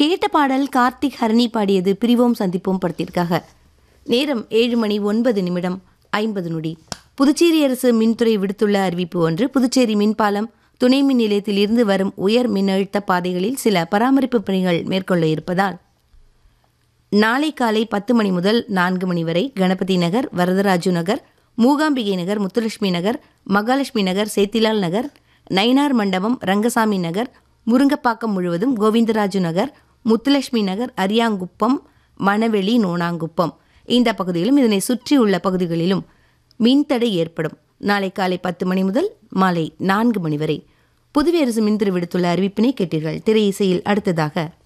கேட்ட பாடல் கார்த்திக் ஹரணி பாடியது பிரிவோம் சந்திப்போம் படத்திற்காக நேரம் ஏழு மணி ஒன்பது நிமிடம் ஐம்பது நொடி புதுச்சேரி அரசு மின்துறை விடுத்துள்ள அறிவிப்பு ஒன்று புதுச்சேரி மின்பாலம் துணை மின் நிலையத்தில் இருந்து வரும் உயர் மின்னழுத்த பாதைகளில் சில பராமரிப்பு பணிகள் மேற்கொள்ள இருப்பதால் நாளை காலை பத்து மணி முதல் நான்கு மணி வரை கணபதி நகர் வரதராஜு நகர் மூகாம்பிகை நகர் முத்துலட்சுமி நகர் மகாலட்சுமி நகர் சேத்திலால் நகர் நயினார் மண்டபம் ரங்கசாமி நகர் முருங்கப்பாக்கம் முழுவதும் கோவிந்தராஜு நகர் முத்துலட்சுமி நகர் அரியாங்குப்பம் மணவெளி நோனாங்குப்பம் இந்த பகுதியிலும் இதனை சுற்றியுள்ள பகுதிகளிலும் மின்தடை ஏற்படும் நாளை காலை பத்து மணி முதல் மாலை நான்கு மணி வரை புதுவை அரசு மின்துறை விடுத்துள்ள அறிவிப்பினை கேட்டீர்கள் திரை இசையில் அடுத்ததாக